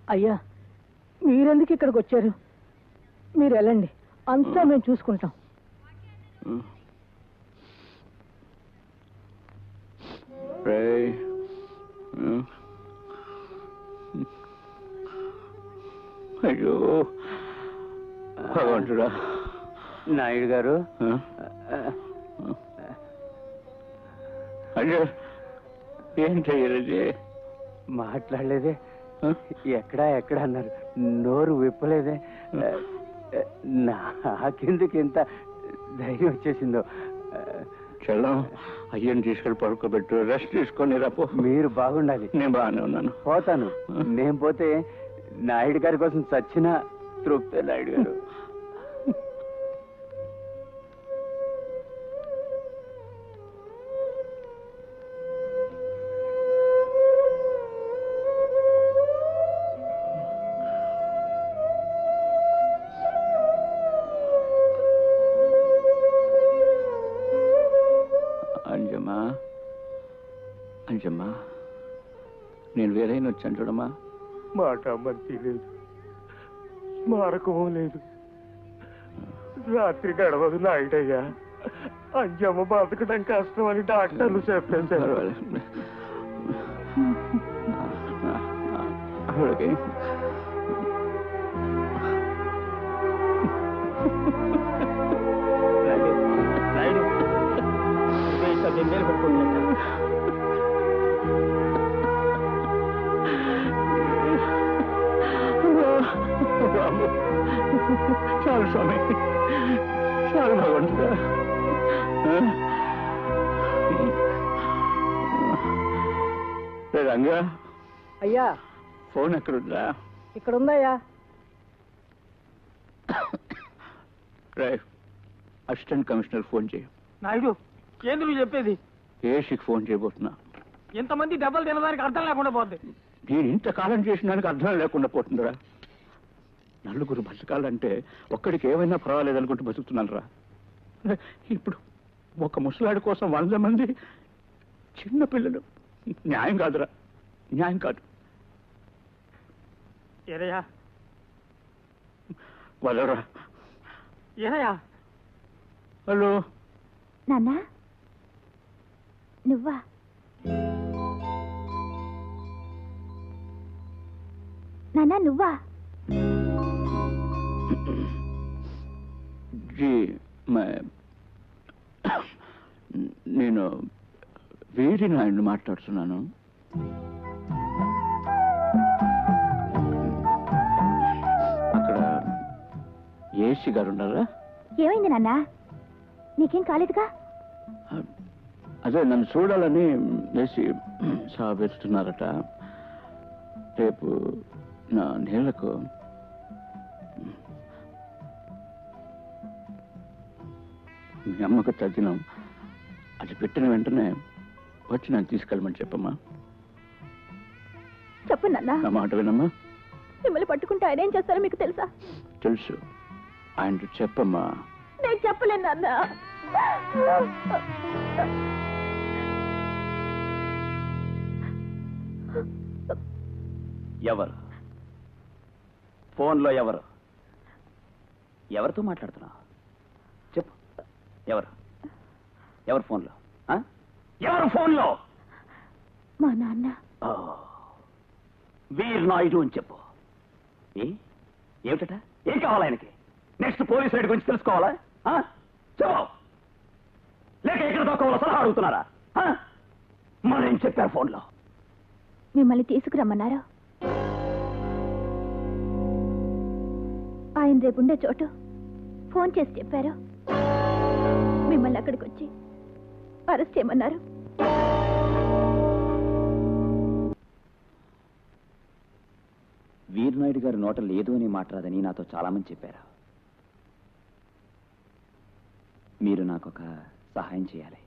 అయ్యా మీరెందుకు ఇక్కడికి వచ్చారు మీరు వెళ్ళండి అంతా మేము చూసుకుంటాం రేయ్. అయ్యో భగవంతుడా నాయుడు గారు అయ్యో ఏం చెయ్యలేదు మాట్లాడలేదే ఎక్కడా ఎక్కడ అన్నారు నోరు విప్పలేదే నాకెందుకు ఇంత ధైర్యం వచ్చేసిందో చలం అయ్యని తీసుకెళ్ళి పడుకోబెట్టు రెస్ట్ తీసుకొని రాపో మీరు బాగుండాలి నేను బాగానే ఉన్నాను పోతాను నేను పోతే నాయుడు గారి కోసం చచ్చిన తృప్తే నాయుడు గారు అంజమ్మా అంజమ్మా నేను వేరైనా వచ్చాను చూడమ్మా మాట మంచి లేదు స్మారకము లేదు రాత్రి గడవదు నాయుడయ్యా అంజమ్మ బతకడం కష్టం అని డాక్టర్లు చెప్పేశారు పర్వాలేదు. ఆవిడకి నాయుడు బాబు. చాలు స్వామి చాలు భగవంతుడా ఆ? రే రంగా అయ్యా ఫోన్ ఎక్కడుందా ఇక్కడ ఉందయ్యా రే అసిస్టెంట్ కమిషనర్ ఫోన్ చేయి నాయుడు ఏంది నువ్వు చెప్పేది ఏసీకి ఫోన్ చేయబోతున్నా ఇంతమంది దెబ్బలు తినడానికి అర్థం లేకుండా పోద్ది నేను ఇంతకాలం చేసిన దానికి అర్థం లేకుండా పోతుందిరా నలుగురు బతకాలంటే ఒక్కడికి ఏమైనా పర్వాలేదు అనుకుంటూ బతుకుతున్నాను రా ఇప్పుడు ఒక ముసలాడి కోసం వంద మంది చిన్న పిల్లలు న్యాయం కాదురా న్యాయం కాదు ఏరయ్యా వదలరా ఏరయ్యా హలో నాన్న నువ్వా నాన్న నువ్వా జీ మ- నేను వీరి నాయుడు మాట్లాడుతున్నాను అక్కడ ఏసీ గారు ఉన్నారా ఏమైంది నాన్న నీకేం కాలేదుగా అదే నన్ను చూడాలని వేసి సాబెడుతున్నారట రేపు నా నీళ్లకు మీ అమ్మకు తగ్గినాం అది పెట్టిన వెంటనే వచ్చి నన్ను తీసుకెళ్ళమని చెప్పమ్మా చెప్పు నాన్న నా మాట వినమ్మా మిమ్మల్ని పట్టుకుంటే ఆయన ఏం చేస్తారో మీకు తెలుసా తెలుసు ఆయన చెప్పమ్మా నేను చెప్పలేను నాన్న ఎవరు ఫోన్లో ఎవరు ఎవరితో మాట్లాడుతున్నావు చెప్పు ఎవరు ఎవరు ఫోన్లో ఆ? ఎవరు ఫోన్లో మా నాన్న ఓ, వీర్ నాయుడు అని చెప్పు ఏ ఏమిటట ఏం కావాలి ఆయనకి నెక్స్ట్ పోలీస్ రైడ్ గురించి తెలుసుకోవాలా ఆ? చెప్పు లేక ఎక్కడ దొక్కవాలో సలహా అడుగుతున్నారా ఆ? మరేం చెప్పారు ఫోన్లో మిమ్మల్ని తీసుకురమ్మన్నారు ఆయన రేపుండే చోటు ఫోన్ చేసి చెప్పారు మిమ్మల్ని అక్కడికి వచ్చి అరెస్ట్ చేయమన్నారు వీర్నాయుడు గారి నోట లేదు అని మాట్లాడదని నాతో చాలా మంది చెప్పారు మీరు నాకు ఒక సహాయం చేయాలి